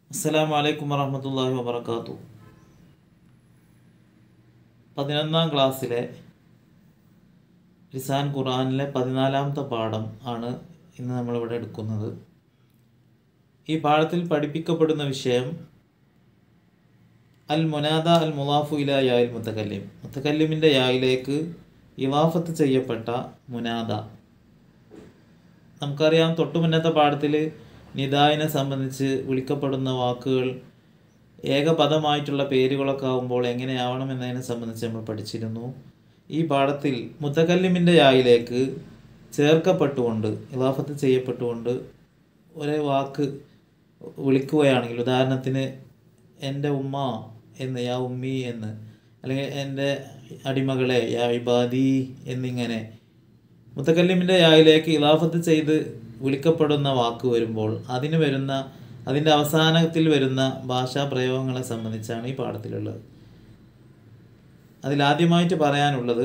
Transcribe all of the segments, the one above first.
അസ്സലാമു അലൈക്കും വറഹമത്തല്ലാഹി വബർക്കാത്തു പതിനൊന്നാം ക്ലാസ്സിലെ ലിസാൻ ഖുർആനിലെ പതിനാലാമത്തെ പാഠം ആണ് ഇന്ന് നമ്മളിവിടെ എടുക്കുന്നത് ഈ പാഠത്തിൽ പഠിപ്പിക്കപ്പെടുന്ന വിഷയം അൽ മുനാദ അൽ മുലാഫു ഇല യായിൽ മുത്തക്കല്ലിം മുത്തക്കല്ലിമിൻ്റെ യായിലേക്ക് ഇവാഫത്ത് ചെയ്യപ്പെട്ട മുനാദ നമുക്കറിയാം തൊട്ടു മുന്നത്തെ പാഠത്തിൽ നിദായിനെ സംബന്ധിച്ച് വിളിക്കപ്പെടുന്ന വാക്കുകൾ ഏകപദമായിട്ടുള്ള പേരുകളൊക്കെ ആകുമ്പോൾ എങ്ങനെയാവണം എന്നതിനെ സംബന്ധിച്ച് നമ്മൾ പഠിച്ചിരുന്നു ഈ പാഠത്തിൽ മുത്തക്കല്ലിമിൻ്റെ യായിലേക്ക് ചേർക്കപ്പെട്ടുകൊണ്ട് ഇലാഫത്ത് ചെയ്യപ്പെട്ടുകൊണ്ട് ഒരേ വാക്ക് വിളിക്കുകയാണെങ്കിൽ ഉദാഹരണത്തിന് എൻ്റെ ഉമ്മ എന്ന് യാ ഉമ്മി എന്ന് അല്ലെങ്കിൽ എൻ്റെ അടിമകളെ യാ ഇബാദി എന്നിങ്ങനെ മുത്തക്കല്ലിമിൻ്റെ യായിലേക്ക് ഇലാഫത്ത് ചെയ്ത് വിളിക്കപ്പെടുന്ന വാക്ക് വരുമ്പോൾ അതിന് വരുന്ന അതിൻ്റെ അവസാനത്തിൽ വരുന്ന ഭാഷാ പ്രയോഗങ്ങളെ സംബന്ധിച്ചാണ് ഈ പാഠത്തിലുള്ളത് അതിലാദ്യമായിട്ട് പറയാനുള്ളത്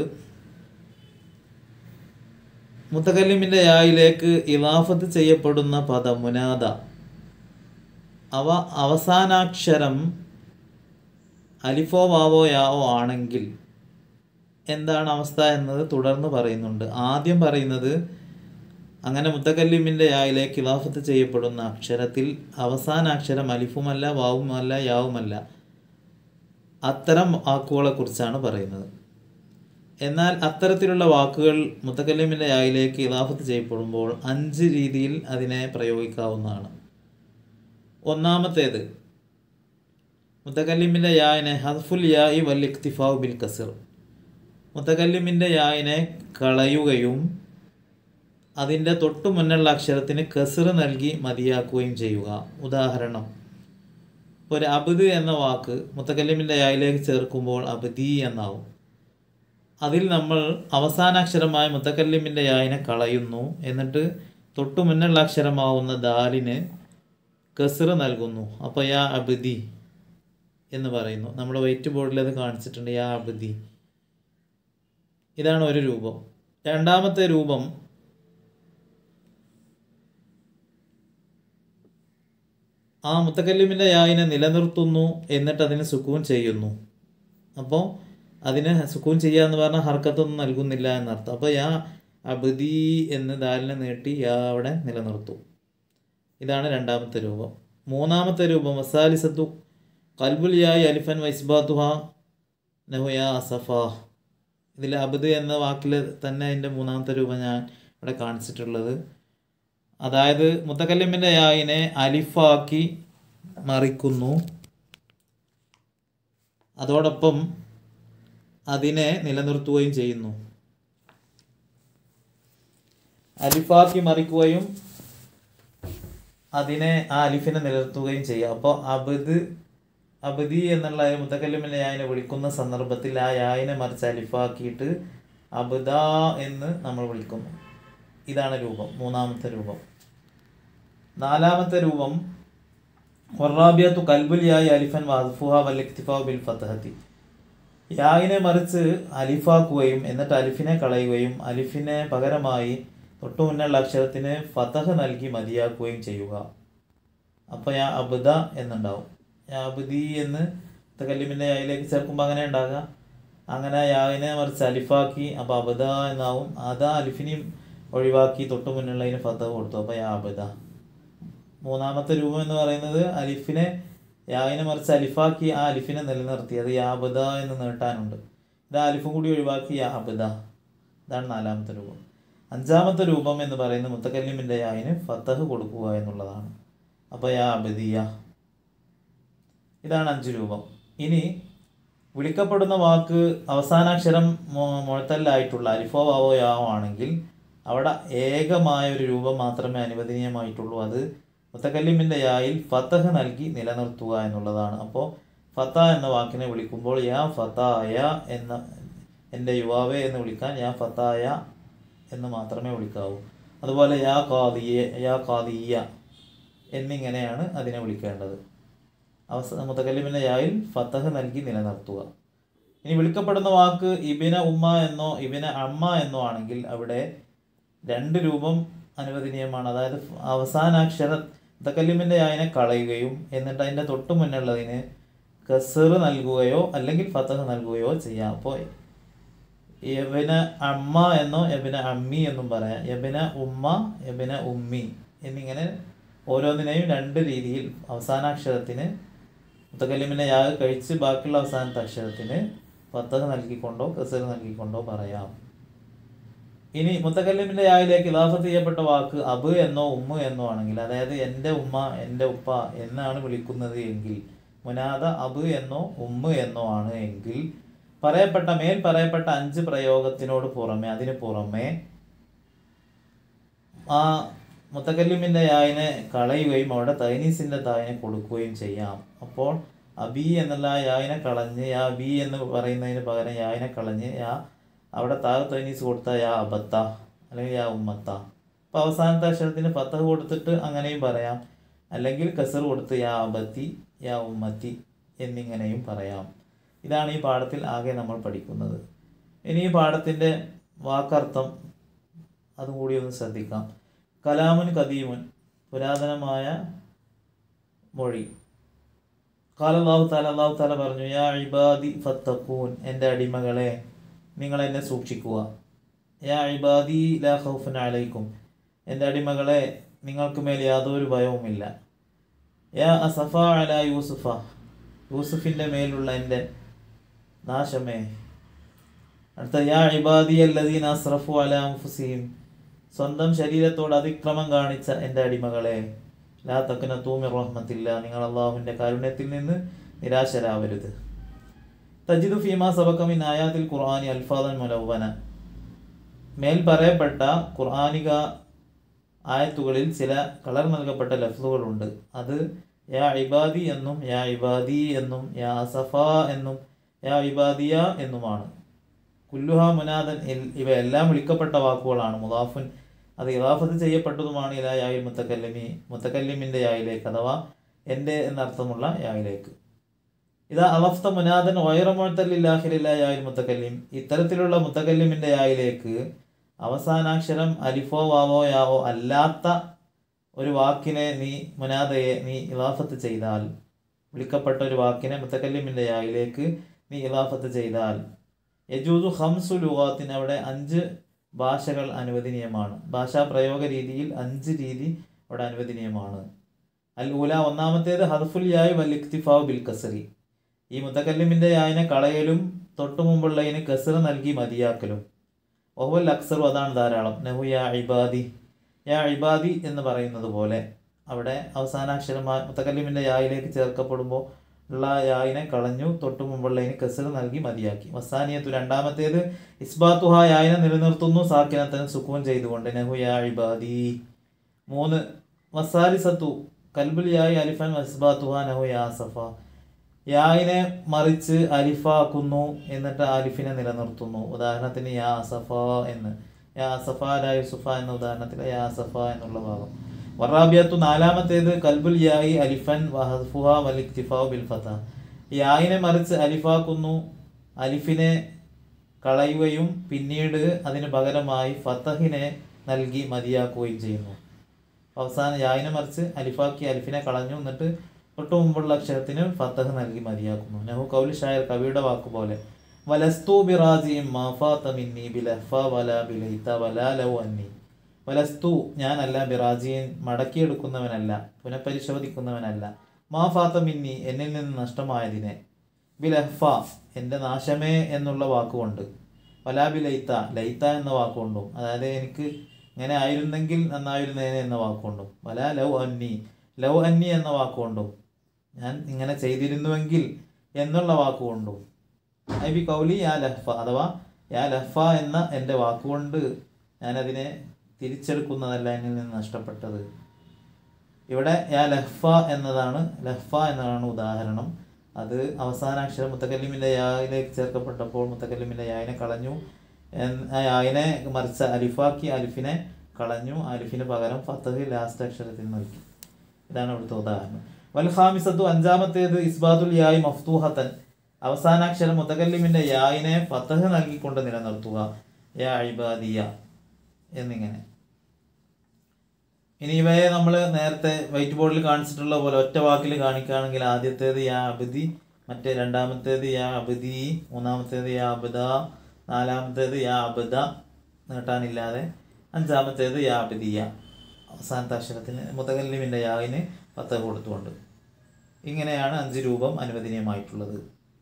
മുത്തക്കല്ലിമിൻ്റെ യായിലേക്ക് ഇലാഫത്ത് ചെയ്യപ്പെടുന്ന പദം മുനാദ അവ അവസാനാക്ഷരം അലിഫോ വാവോ യാവോ ആണെങ്കിൽ എന്താണ് അവസ്ഥ എന്നത് തുടർന്ന് പറയുന്നുണ്ട് ആദ്യം പറയുന്നത് അങ്ങനെ മുത്തക്കല്ലിമിൻ്റെ യായിലേക്ക് ഇലാഫത്ത് ചെയ്യപ്പെടുന്ന അക്ഷരത്തിൽ അവസാന അക്ഷരം അലിഫുമല്ല വാവുമല്ല യാവുമല്ല അത്തരം വാക്കുകളെക്കുറിച്ചാണ് പറയുന്നത് എന്നാൽ അത്തരത്തിലുള്ള വാക്കുകൾ മുത്തക്കല്ലിമിൻ്റെ യായിലേക്ക് ഇലാഫത്ത് ചെയ്യപ്പെടുമ്പോൾ അഞ്ച് രീതിയിൽ അതിനെ പ്രയോഗിക്കാവുന്നതാണ് ഒന്നാമത്തേത് മുത്തക്കല്ലിമിൻ്റെ യായിനെ ഹദ്ഫുൽ യായി വൽ ഇക്തിഫാവ് ബിൽ കസിർ മുത്തക്കല്ലിമിൻ്റെ യായിനെ കളയുകയും അതിൻ്റെ തൊട്ടു മുന്നുള്ള അക്ഷരത്തിന് കസിർ നൽകി മതിയാക്കുകയും ചെയ്യുക ഉദാഹരണം ഇപ്പോൾ ഒരു അബദ് എന്ന വാക്ക് മുത്തക്കല്ലിമിൻ്റെ യായിലേക്ക് ചേർക്കുമ്പോൾ അബദി എന്നാവും അതിൽ നമ്മൾ അവസാനാക്ഷരമായ മുത്തക്കല്ലിമിൻ്റെ യായിനെ കളയുന്നു എന്നിട്ട് തൊട്ടു മുന്നുള്ള അക്ഷരമാവുന്ന ദാലിന് കസിർ നൽകുന്നു അപ്പോൾ യാ അബദി എന്ന് പറയുന്നു നമ്മുടെ വൈറ്റ് ബോർഡിൽ അത് കാണിച്ചിട്ടുണ്ട് യാ അബദി ഇതാണ് ഒരു രൂപം രണ്ടാമത്തെ രൂപം ആ മുത്തക്കല്ലിമിൻ്റെ യായിനെ നിലനിർത്തുന്നു എന്നിട്ട് അതിന് സുക്കൂൻ ചെയ്യുന്നു അപ്പോൾ അതിന് സുക്കൂൻ ചെയ്യുക എന്ന് പറഞ്ഞാൽ ഹർക്കത്തൊന്നും നൽകുന്നില്ല എന്നർത്ഥം അപ്പോൾ യാ അബദി എന്ന് ദാലിനെ നീട്ടി യാ അവിടെ നിലനിർത്തും ഇതാണ് രണ്ടാമത്തെ രൂപം മൂന്നാമത്തെ രൂപം വസാലിസത്തു കൽബുൽ യായ് അലിഫൻ വൈസ്ബാത്തുഹ നഹുയാ അസഫ ഇതിൽ അബദ് എന്ന വാക്കിൽ തന്നെ അതിൻ്റെ മൂന്നാമത്തെ രൂപം ഞാൻ ഇവിടെ കാണിച്ചിട്ടുള്ളത് അതായത് മുത്തക്കല്ലിമിൻ്റെ യായിനെ അലിഫാക്കി മറിക്കുന്നു അതോടൊപ്പം അതിനെ നിലനിർത്തുകയും ചെയ്യുന്നു അലിഫാക്കി മറിക്കുകയും അതിനെ ആ അലിഫിനെ നിലനിർത്തുകയും ചെയ്യുക അപ്പോൾ അബദ് അബദി എന്നുള്ള മുത്തക്കല്ലിമിൻ്റെ യായിനെ വിളിക്കുന്ന സന്ദർഭത്തിൽ ആ യായിനെ മറിച്ച് അലിഫാക്കിയിട്ട് അബദ എന്ന് നമ്മൾ വിളിക്കുന്നു ഇതാണ് രൂപം മൂന്നാമത്തെ രൂപം നാലാമത്തെ രൂപം ഹൊറാബിയത്തു കൽബുൽ യായി അലിഫൻ വാദ്ഫുഹ വല്ലിക്തിഫാ ബിൽ ഫത്തഹത്തി യായിനെ മറിച്ച് അലിഫാക്കുകയും എന്നിട്ട് അലിഫിനെ കളയുകയും അലിഫിനെ പകരമായി തൊട്ടു മുന്നുള്ള അക്ഷരത്തിന് ഫതഹ് നൽകി മതിയാക്കുകയും ചെയ്യുക അപ്പോൾ യാ അബുദ എന്നുണ്ടാവും യാ അബുദി എന്ന് തകല്ലിമിൻ്റെ യായിലേക്ക് ചേർക്കുമ്പോൾ അങ്ങനെ ഉണ്ടാകുക അങ്ങനെ യാവിനെ മറിച്ച് അലിഫാക്കി അപ്പോൾ അബുദ എന്നാവും അതാ അലിഫിനെയും ഒഴിവാക്കി തൊട്ടു മുന്നുള്ളതിന് ഫതഹ് കൊടുത്തു അപ്പോൾ യാ അബുദ മൂന്നാമത്തെ രൂപം എന്ന് പറയുന്നത് അലിഫിനെ യാവിനെ മറിച്ച് അലിഫാക്കി ആ അലിഫിനെ നിലനിർത്തി അത് യാബദ എന്ന് നീട്ടാനുണ്ട് ഇത് അലിഫും കൂടി ഒഴിവാക്കി യാബദ ഇതാണ് നാലാമത്തെ രൂപം അഞ്ചാമത്തെ രൂപം എന്ന് പറയുന്നത് മുത്തക്കല്ലിമിൻ്റെ യാവിന് ഫത്തഹ് കൊടുക്കുക എന്നുള്ളതാണ് അപ്പോൾ യാ അബദിയ ഇതാണ് അഞ്ച് രൂപം ഇനി വിളിക്കപ്പെടുന്ന വാക്ക് അവസാനാക്ഷരം മുഴത്തല്ലായിട്ടുള്ള അലിഫോ വാവോ യാവോ ആണെങ്കിൽ അവിടെ ഏകമായ ഒരു രൂപം മാത്രമേ അനുവദനീയമായിട്ടുള്ളൂ അത് മുത്തക്കല്ലിമിൻ്റെ യായിൽ ഫത്തഹ് നൽകി നിലനിർത്തുക എന്നുള്ളതാണ് അപ്പോൾ ഫത്ത എന്ന വാക്കിനെ വിളിക്കുമ്പോൾ യാ ഫത്തായ എന്ന എൻ്റെ യുവാവെ എന്ന് വിളിക്കാൻ യാ ഫത്തായ എന്ന് മാത്രമേ വിളിക്കാവൂ അതുപോലെ യാ കാദിയ യാ കാദിയ എന്നിങ്ങനെയാണ് അതിനെ വിളിക്കേണ്ടത് അവസ മുത്തക്കല്ലിമിൻ്റെ യായിൽ ഫത്തഹ് നൽകി നിലനിർത്തുക ഇനി വിളിക്കപ്പെടുന്ന വാക്ക് ഇബിന ഉമ്മ എന്നോ ഇബിന അമ്മ എന്നോ ആണെങ്കിൽ അവിടെ രണ്ട് രൂപം അനുവദനീയമാണ് അതായത് അവസാനാക്ഷര മുത്തക്കല്ലിമിൻ്റെ യായിനെ കളയുകയും എന്നിട്ട് അതിൻ്റെ തൊട്ട് മുന്നുള്ളതിന് കസറ് നൽകുകയോ അല്ലെങ്കിൽ ഫത്തഹ് നൽകുകയോ ചെയ്യാം അപ്പോൾ യബിന അമ്മ എന്നോ യബിന അമ്മി എന്നും പറയാം യബിന ഉമ്മ യബിന ഉമ്മി എന്നിങ്ങനെ ഓരോന്നിനെയും രണ്ട് രീതിയിൽ അവസാനാക്ഷരത്തിന് മുത്തക്കല്ലിമിൻ്റെ യാ കഴിച്ച് ബാക്കിയുള്ള അവസാനത്തെ അക്ഷരത്തിന് ഫത്തഹ് നൽകിക്കൊണ്ടോ കസറ് നൽകിക്കൊണ്ടോ പറയാം ഇനി മുത്തക്കല്ലിമിൻ്റെ യായിലേക്ക് ഇലാഫത്ത് ചെയ്യപ്പെട്ട വാക്ക് അബ് എന്നോ ഉമ്മ എന്നോ ആണെങ്കിൽ അതായത് എൻ്റെ ഉമ്മ എൻ്റെ ഉപ്പ എന്നാണ് വിളിക്കുന്നത് എങ്കിൽ മുനാദ അബ് എന്നോ ഉമ്മ എന്നോ ആണ് എങ്കിൽ പറയപ്പെട്ട മേൽ പറയപ്പെട്ട അഞ്ച് പ്രയോഗത്തിനോട് പുറമെ അതിന് പുറമെ ആ മുത്തക്കല്ലിമിൻ്റെ യായിനെ കളയുകയും അവിടെ തൈനീസിൻ്റെ തായിനെ കൊടുക്കുകയും ചെയ്യാം അപ്പോൾ അബി എന്നുള്ള ആ യായിനെ കളഞ്ഞ് യാ ബി എന്ന് പറയുന്നതിന് പകരം യായിനെ കളഞ്ഞ് യാ അവിടെ താഴെ തൈനീസ് കൊടുത്ത യാ അബത്ത അല്ലെങ്കിൽ യാ ഉമ്മത്ത അപ്പോൾ അവസാനത്തെ അക്ഷരത്തിന് ഫത്തഹ് കൊടുത്തിട്ട് അങ്ങനെയും പറയാം അല്ലെങ്കിൽ കസർ കൊടുത്ത് യാ അബത്തി യാ ഉമ്മത്തി എന്നിങ്ങനെയും പറയാം ഇതാണ് ഈ പാഠത്തിൽ ആകെ നമ്മൾ പഠിക്കുന്നത് ഇനി ഈ പാഠത്തിൻ്റെ വാക്കർത്ഥം അതും കൂടി ഒന്ന് ശ്രദ്ധിക്കാം കലാമുൻ കദീമുൻ പുരാതനമായ മൊഴി കാല അള്ളാഹു താല അള്ളാഹു താല പറഞ്ഞു യാ ഇബാദി ഫത്തക്കൂൻ എൻ്റെ അടിമകളെ നിങ്ങൾ എന്നെ സൂക്ഷിക്കുക യാ ഇബാദി ലാ ഖൗഫുൻ അലൈക്കും എൻ്റെ അടിമകളെ നിങ്ങൾക്ക് മേൽ യാതൊരു ഭയവുമില്ല യാ അസഫ അല യൂസുഫ യൂസുഫിൻ്റെ മേലുള്ള എൻ്റെ നാശമേ അടുത്ത യാ ഇബാദി അല്ലദീൻ അസ്രഫു അല അൻഫുസിഹിം സ്വന്തം ശരീരത്തോട് അതിക്രമം കാണിച്ച എൻ്റെ അടിമകളെ ലാ തക്കന തൂമി റഹ്മത്തില്ല നിങ്ങൾ അള്ളാഹുവിൻ്റെ കാരുണ്യത്തിൽ നിന്ന് നിരാശരാവരുത് തജിദു ഫീമ സബക്കമിൻ ആയാത്തിൽ ഖുർആാനി അൽഫാദൻ മുലവന മേൽ പറയപ്പെട്ട ഖുർആാനിക ആയത്തുകളിൽ ചില കളർ നൽകപ്പെട്ട ലഫ്ലുകളുണ്ട് അത് യാ ഇബാദി എന്നും യാ ഇബാദി എന്നും യാ സഫ എന്നും യാ ഇബാദിയ എന്നുമാണ് കുല്ലുഹ മുനാദൻ ഇവ എല്ലാം വിളിക്കപ്പെട്ട വാക്കുകളാണ് മുദാഫുൻ അത് ഇറാഫത്ത് ചെയ്യപ്പെട്ടതുമാണ് ഇലാ യായിൽ മുത്തക്കല്ലിമി മുത്തക്കല്ലിമിൻ്റെ യായിലേക്ക് അഥവാ എൻ്റെ എന്നർത്ഥമുള്ള യായിലേക്ക് ഇതാ അലഫ്ത മുനാദൻ വൈറമോഴ്ത്തല്ലാഹിലില്ല യായിൽ മുത്തക്കല്ലിം ഇത്തരത്തിലുള്ള മുത്തക്കല്ലിമിൻ്റെ യായിലേക്ക് അവസാനാക്ഷരം അലിഫോ വാവോ യാവോ അല്ലാത്ത ഒരു വാക്കിനെ നീ മുനാദയെ നീ ഇലാഫത്ത് ചെയ്താൽ വിളിക്കപ്പെട്ട ഒരു വാക്കിനെ മുത്തക്കല്ലിമിൻ്റെ യായിലേക്ക് നീ ഇലാഫത്ത് ചെയ്താൽ യജൂദു ഹംസു ലുഗാത്തിന് അവിടെ അഞ്ച് ഭാഷകൾ അനുവദനീയമാണ് ഭാഷാ പ്രയോഗ രീതിയിൽ അഞ്ച് രീതി അവിടെ അനുവദനീയമാണ് അൽ ഊല ഒന്നാമത്തേത് ഹർഫുൽ യായ് വൽ ഇക്തിഫാവ് ബിൽ കസറി ഈ മുത്തക്കല്ലിമിൻ്റെ യായിനെ കളയലും തൊട്ടു മുമ്പുള്ളതിന് കസറ് നൽകി മതിയാക്കലും ഒഹുവൽ അക്സറു അതാണ് ധാരാളം നഹു യാ ഇബാദി യാ ഇബാദി എന്ന് പറയുന്നത് പോലെ അവിടെ അവസാനാക്ഷരം മുത്തക്കല്ലിമിൻ്റെ യായിലേക്ക് ചേർക്കപ്പെടുമ്പോൾ ഉള്ള യായിനെ കളഞ്ഞു തൊട്ടു മുമ്പുള്ളതിന് കസറ് നൽകി മതിയാക്കി വസാനിയത്തു രണ്ടാമത്തേത് ഇസ്ബാത്തുഹ യായിനെ നിലനിർത്തുന്നു സാക്കിനത്തൻ സുക്കൂൻ ചെയ്തുകൊണ്ട് നഹു യാ ഇബാദി മൂന്ന് വസാലിസത്തു കൽബുൽ യായി അലിഫൻ വസ്ബാത്തുഹ നഹു യാ സഫ യായിനെ മറിച്ച് അലിഫാക്കുന്നു എന്നിട്ട് അലിഫിനെ നിലനിർത്തുന്നു ഉദാഹരണത്തിന് യാ സഫ എന്ന് യാ സഫ ലാ യുസുഫ എന്ന ഉദാഹരണത്തിൽ യാ സഫ എന്നുള്ള ഭാഗം വറാബിയത്തു നാലാമത്തേത് കൽബുൽ യായി അലിഫൻ വഹഫുഹ വലിക്തിഫാവ് ബിൽ ഫത യായിനെ മറിച്ച് അലിഫാക്കുന്നു അലിഫിനെ കളയുകയും പിന്നീട് അതിന് പകരമായി ഫതഹിനെ നൽകി മതിയാക്കുകയും ചെയ്യുന്നു അവസാനം യായിനെ മറിച്ച് അലിഫാക്കി അലിഫിനെ കളഞ്ഞു എന്നിട്ട് തൊട്ടു മുമ്പുള്ള അക്ഷരത്തിന് ഫത്തഹ് നൽകി മതിയാക്കുന്നു നഹു കൗലി ഷായർ കവിയുടെ വാക്കുപോലെ വലസ്തു ബിറാജിയും മാഫാത്ത മിന്നി ബിലഹ്ഫ വല ബിലൈത്ത വല ലൗ അന്നി വലസ്തു ഞാനല്ല ബിറാജിയൻ മടക്കിയെടുക്കുന്നവനല്ല പുനഃപരിശോധിക്കുന്നവനല്ല മാ ഫാത്ത മിന്നി എന്നിൽ നിന്ന് നഷ്ടമായതിനെ ബിലഹ്ഫ എൻ്റെ നാശമേ എന്നുള്ള വാക്കുകൊണ്ട് വലാ ബിലൈത്ത ലൈത്ത എന്ന വാക്കുകൊണ്ടും അതായത് എനിക്ക് ഇങ്ങനെ ആയിരുന്നെങ്കിൽ നന്നായിരുന്നേനെ എന്ന വാക്കുകൊണ്ടും വലാ ലൗ അന്നി ലൗ അന്നി എന്ന വാക്കുകൊണ്ടും ഞാൻ ഇങ്ങനെ ചെയ്തിരുന്നുവെങ്കിൽ എന്നുള്ള വാക്കുകൊണ്ടും ഐ ബി കൗലി യാ ലഹ്ഫ അഥവാ യാ ലഹ്ഫ എന്ന എൻ്റെ വാക്കുകൊണ്ട് ഞാനതിനെ തിരിച്ചെടുക്കുന്നതല്ല എന്നിൽ നിന്ന് നഷ്ടപ്പെട്ടത് ഇവിടെ യാ ലഹ്ഫ എന്നതാണ് ലഹ്ഫ എന്നതാണ് ഉദാഹരണം അത് അവസാനാക്ഷരം മുത്തക്കല്ലിമിൻ്റെ യായിലേക്ക് ചേർക്കപ്പെട്ടപ്പോൾ മുത്തക്കല്ലിമിൻ്റെ യായിനെ കളഞ്ഞു എന്ന് ആ യായിനെ മറിച്ച അലിഫാക്കി അലിഫിനെ കളഞ്ഞു അലിഫിന് പകരം ഫത്തഹ് ലാസ്റ്റ് അക്ഷരത്തിൽ നൽകി ഇതാണ് ഇവിടുത്തെ ഉദാഹരണം വൽ ഖാമിസത്തു അഞ്ചാമത്തേത് ഇസ്ബാത്തുൽ യായി മഫ്തൂഹത്തൻ അവസാനാക്ഷരം മുത്തക്കല്ലിമിൻ്റെ യായിനെ ഫത്തഹ് നൽകിക്കൊണ്ട് നിലനിർത്തുക യാ ഇബാദിയ എന്നിങ്ങനെ ഇനി ഇവയെ നമ്മൾ നേരത്തെ വൈറ്റ് ബോർഡിൽ കാണിച്ചിട്ടുള്ള പോലെ ഒറ്റ വാക്കിൽ കാണിക്കുകയാണെങ്കിൽ ആദ്യത്തേത് യാ അബദി മറ്റേ രണ്ടാമത്തേത് യാ അബദി മൂന്നാമത്തേത് യാ അബദ നാലാമത്തേത് യാ അബദ നീട്ടാനില്ലാതെ അഞ്ചാമത്തേത് യാ അബദിയ അവസാനത്തെ അക്ഷരത്തിന് മുതകല്ലിമിൻ്റെ യാവിന് പത്ത് കൊടുത്തുകൊണ്ട് ഇങ്ങനെയാണ് അഞ്ച് രൂപം അനുവദനീയമായിട്ടുള്ളത്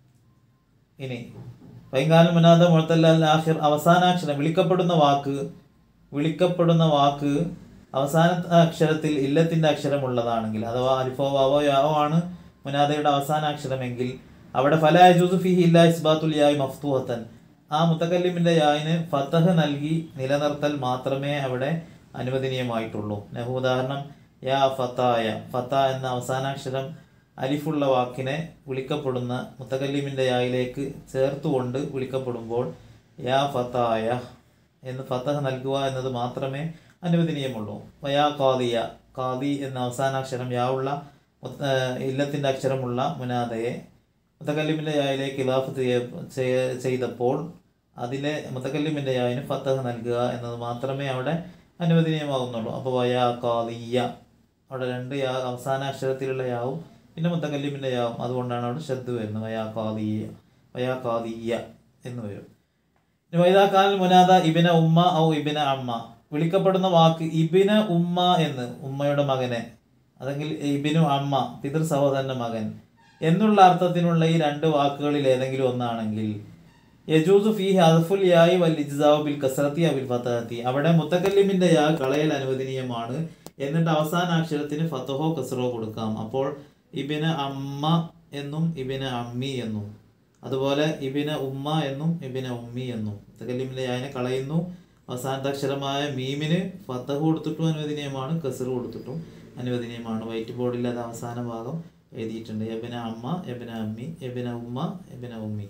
ഇനി വൈകാലം മുനാദ മുഴത്തല്ല ആഹിർ അവസാനാക്ഷരം വിളിക്കപ്പെടുന്ന വാക്ക് വിളിക്കപ്പെടുന്ന വാക്ക് അവസാന അക്ഷരത്തിൽ ഇല്ലത്തിൻ്റെ അക്ഷരമുള്ളതാണെങ്കിൽ അഥവാ അലിഫോ വാവോ യാവോ ആണ് മുനാദയുടെ അവസാന അക്ഷരമെങ്കിൽ അവിടെ ഫല അജൂസ് ഫിഹി ഇല്ല ഇസ്ബാത്തുൽ യായ് മഫ്തൂഹത്തൻ ആ മുത്തക്കല്ലിമിൻ്റെ യായിന് ഫതഹ് നൽകി നിലനിർത്തൽ മാത്രമേ അവിടെ അനുവദനീയമായിട്ടുള്ളൂ നഹു ഉദാഹരണം യാ ഫത്തായ ഫത്ത എന്ന അവസാനാക്ഷരം അലിഫുള്ള വാക്കിനെ വിളിക്കപ്പെടുന്ന മുത്തകല്ലിമിൻ്റെ യായിലേക്ക് ചേർത്തുകൊണ്ട് വിളിക്കപ്പെടുമ്പോൾ യാ ഫത്തായ എന്ന് ഫത്തഹ് നൽകുക എന്നത് മാത്രമേ അനുവദനീയമുള്ളൂ വയാ കാദിയ കാദി എന്ന അവസാനാക്ഷരം യാ ഉള്ള മുത്ത- ഏഹ് ഇല്ലത്തിൻ്റെ അക്ഷരമുള്ള മുനാദയെ മുത്തക്കല്ലിമിൻ്റെ യായിലേക്ക് ഇലാഫത്ത് ചെയ്യ- ചെയ്യ- ചെയ്തപ്പോൾ അതിലെ മുത്തക്കല്ലിമിൻ്റെ യായിന് ഫത്തഹ് നൽകുക എന്നത് മാത്രമേ അവിടെ അനുവദനീയമാകുന്നുള്ളൂ അപ്പോൾ വയാ കാദിയ അവിടെ രണ്ട് യാ അവസാന അക്ഷരത്തിലുള്ള യാവും പിന്നെ മുത്തക്കല്ലിമിൻ്റെ യാവും അതുകൊണ്ടാണ് അവിടെ ശ്രദ്ധ വരുന്നത് വയാ കാദിയ വയാ കാദിയ എന്ന് വരും ഇനി വൈദാക്കാൽ മുനാദ ഇബിന ഉമ്മ ഔ ഇബിന അമ്മ വിളിക്കപ്പെടുന്ന വാക്ക് ഇബിന ഉമ്മ എന്ന് ഉമ്മയുടെ മകനെ അല്ലെങ്കിൽ ഇബിനു അമ്മ പിതൃ സഹോദരന്റെ മകൻ എന്നുള്ള അർത്ഥത്തിനുള്ള ഈ രണ്ട് വാക്കുകളിൽ ഏതെങ്കിലും ഒന്നാണെങ്കിൽ യജൂസു ഫി ഹദഫുൽ യായി വൽ ഇജ്സാവു ബിൽ കസറത്തി അബിൽ ഫതഹത്തി അവിടെ മുത്തക്കല്ലിമിന്റെ യാ കളയൽ അനുവദനീയമാണ് എന്നിട്ട് അവസാന അക്ഷരത്തിന് ഫതഹോ കസറോ കൊടുക്കാം അപ്പോൾ ഇബിന അമ്മ എന്നും ഇബിന അമ്മി എന്നും അതുപോലെ ഇബിന ഉമ്മ എന്നും ഇബിന ഉമ്മി എന്നും മുത്തക്കല്ലിമിന്റെ യായനെ കളയുന്നു അവസാനത്തെ അക്ഷരമായ മീമിന് ഫതഹ് കൊടുത്തിട്ടും അനുവദനീയമാണ് കസർ കൊടുത്തിട്ടും അനുവദനീയമാണ് വൈറ്റ് ബോർഡിൽ അത് അവസാന ഭാഗം എഴുതിയിട്ടുണ്ട് എബിന അമ്മ എബിന അമ്മി എബിന ഉമ്മ എബിന ഉമ്മി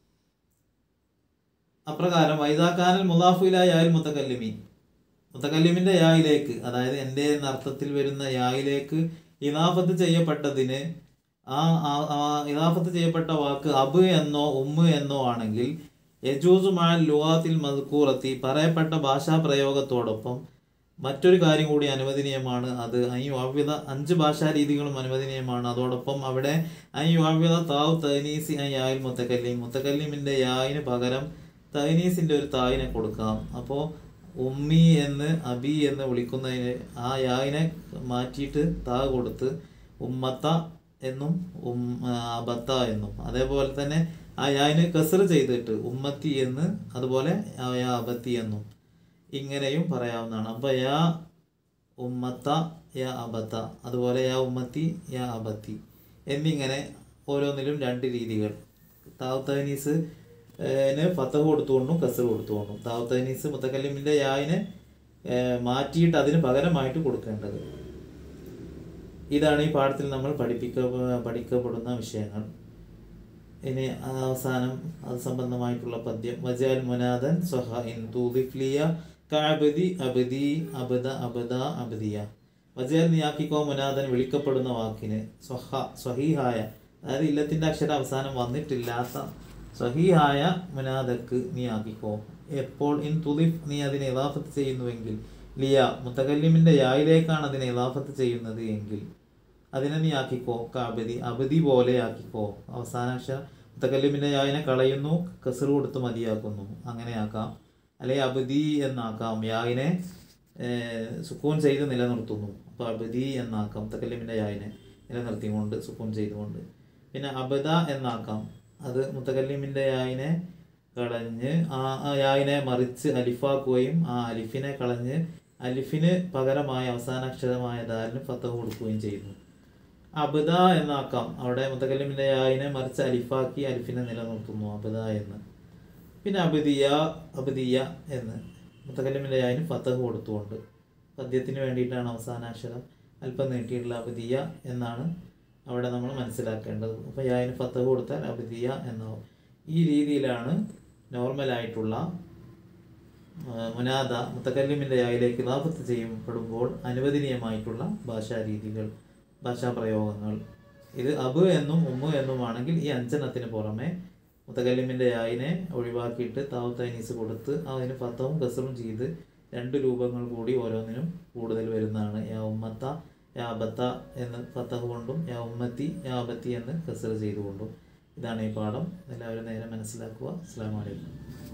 അപ്രകാരം വൈദാക്കാനൽ മുലാഫുലായ യാൽ മുത്തക്കല്ലിമി മുത്തക്കല്ലിമിന്റെ യായിലേക്ക് അതായത് എൻ്റെ എന്ന അർത്ഥത്തിൽ വരുന്ന യായിലേക്ക് ഇലാഫത്ത് ചെയ്യപ്പെട്ടതിന് ആ ആ- ആ ഇലാഫത്ത് ചെയ്യപ്പെട്ട വാക്ക് അബ് എന്നോ ഉമ്മ് എന്നോ ആണെങ്കിൽ യജൂസു മാൽ ലുവാത്തിൽ മദ്കൂറത്തി പറയപ്പെട്ട ഭാഷാ പ്രയോഗത്തോടൊപ്പം മറ്റൊരു കാര്യം കൂടി അനുവദനീയമാണ് അത് ഐ വാവ്യത അഞ്ച് ഭാഷാ രീതികളും അനുവദനീയമാണ് അതോടൊപ്പം അവിടെ ഐ വാവ്യത താവ് തൈനീസി ഐ ആയിൽ മുത്തക്കല്ലിം മുത്തക്കല്ലിമിൻ്റെ യായിന് പകരം തൈനീസിൻ്റെ ഒരു തായിനെ കൊടുക്കാം അപ്പോൾ ഉമ്മി എന്ന് അബി എന്ന് വിളിക്കുന്നതിന് ആ യായിനെ മാറ്റിയിട്ട് താ കൊടുത്ത് ഉമ്മത്ത എന്നും ഉം അബത്ത എന്നും അതേപോലെ തന്നെ ആ യായിന് കസർ ചെയ്തിട്ട് ഉമ്മത്തി എന്ന് അതുപോലെ ആ യാ അബത്തി എന്നും ഇങ്ങനെയും പറയാവുന്നതാണ് അപ്പോൾ യാ ഉമ്മത്ത യാ അബത്ത അതുപോലെ യാ ഉമ്മത്തി യാ അബത്തി എന്നിങ്ങനെ ഓരോന്നിലും രണ്ട് രീതികൾ താവത്തനീസ് ഫത്തഹ് കൊടുത്തുകൊണ്ടും കസർ കൊടുത്തുകൊണ്ടും താവത്തനീസ് മുത്തക്കല്ലിമിൻ്റെ യായിനെ ഏഹ്, മാറ്റിയിട്ട് അതിന് പകരമായിട്ട് കൊടുക്കേണ്ടത് ഇതാണ് ഈ പാഠത്തിൽ നമ്മൾ പഠിപ്പിക്ക പഠിക്കപ്പെടുന്ന വിഷയങ്ങൾ ഇനി അവസാനം അത് സംബന്ധമായിട്ടുള്ള പദ്യം വജാൽ മുനാദൻ സ്വഹ ഇൻ തൂദിഫ്ലിയ കഅബദി അബദി അബദ അബദ അബദിയ വജാൽ നീയാക്കിക്കോ മുനാദൻ വിളിക്കപ്പെടുന്ന വാക്കിന് സ്വഹ സ്വഹീഹായ അതായത് ഇല്ലത്തിൻ്റെ അക്ഷരം അവസാനം വന്നിട്ടില്ലാത്ത സ്വഹീഹായ മുനാദക്ക് നീ ആക്കിക്കോ എപ്പോൾ ഇൻ തുദിഫ് നീ അതിനെ ഇലാഫത്ത് ചെയ്യുന്നുവെങ്കിൽ ലിയ മുത്തകല്ലിമിൻ്റെ യായിലേക്കാണ് അതിനെ ഇലാഫത്ത് ചെയ്യുന്നത് എങ്കിൽ അതിനെ നീ ആക്കിക്കോ കാബതി അബദി പോലെ ആക്കിക്കോ അവസാന അക്ഷരം മുത്തക്കല്ലിമിൻ്റെ യായിനെ കളയുന്നു കസറ് കൊടുത്ത് മതിയാക്കുന്നു അങ്ങനെ ആക്കാം അല്ലെങ്കിൽ അബദി എന്നാക്കാം യായിനെ ഏർ, സുക്കൂൻ ചെയ്ത് നിലനിർത്തുന്നു അപ്പോൾ അബദി എന്നാക്കാം മുത്തക്കല്ലിമിൻ്റെ യായിനെ നിലനിർത്തിക്കൊണ്ട് സുക്കൂൻ ചെയ്തുകൊണ്ട് പിന്നെ അബദ എന്നാക്കാം അത് മുത്തക്കല്ലിമിൻ്റെ യായിനെ കളഞ്ഞ് ആ ആ യായിനെ മറിച്ച് അലിഫാക്കുകയും ആ അലിഫിനെ കളഞ്ഞ് അലിഫിന് പകരമായ അവസാന അക്ഷരമായ ദാലിന് ഫത്തഹ് കൊടുക്കുകയും ചെയ്യുന്നു അബദ എന്നാക്കാം അവിടെ മുത്തക്കല്ലിമിൻ്റെ യായിനെ മറിച്ച് അലിഫാക്കി അലിഫിനെ നിലനിർത്തുന്നു അബദ എന്ന് പിന്നെ അബദിയ അബദിയ എന്ന് മുത്തക്കല്ലിമിൻ്റെ യായിന് ഫത്തഹ് കൊടുത്തുകൊണ്ട് പദ്യത്തിന് വേണ്ടിയിട്ടാണ് അവസാന അക്ഷരം അല്പം നീട്ടിയിട്ടുള്ള അബദിയ എന്നാണ് അവിടെ നമ്മൾ മനസ്സിലാക്കേണ്ടത് അപ്പോൾ യായിന് ഫത്തഹ് കൊടുത്താൽ അബദിയ എന്നാവും ഈ രീതിയിലാണ് നോർമലായിട്ടുള്ള ആ, മുനാദ മുത്തക്കല്ലിമിൻ്റെ യായിലേക്ക് ഇലാഫത്ത് ചെയ്യപ്പെടുമ്പോൾ അനുവദനീയമായിട്ടുള്ള ഭാഷാ രീതികൾ ഭാഷാ പ്രയോഗങ്ങൾ ഇത് അബ് എന്നും ഉമ്മു എന്നുമാണെങ്കിൽ ഈ അഞ്ചെണ്ണത്തിന് പുറമെ മുത്തക്കല്ലിമിൻ്റെ യായിനെ ഒഴിവാക്കിയിട്ട് താവ് തൈനീസ് കൊടുത്ത് അതിന് ഫത്തവും കസറും ചെയ്ത് രണ്ട് രൂപങ്ങൾ കൂടി ഓരോന്നിനും കൂടുതൽ വരുന്നതാണ് യാ ഉമ്മത്ത യാ അബത്ത എന്ന് ഫത്തഹ് കൊണ്ടും യാ ഉമ്മത്തി യാ അബത്തി എന്ന് കസർ ചെയ്തുകൊണ്ടും ഇതാണ് ഈ പാഠം എല്ലാവരും നേരെ മനസ്സിലാക്കുക അസ്സാം വലൈക്കും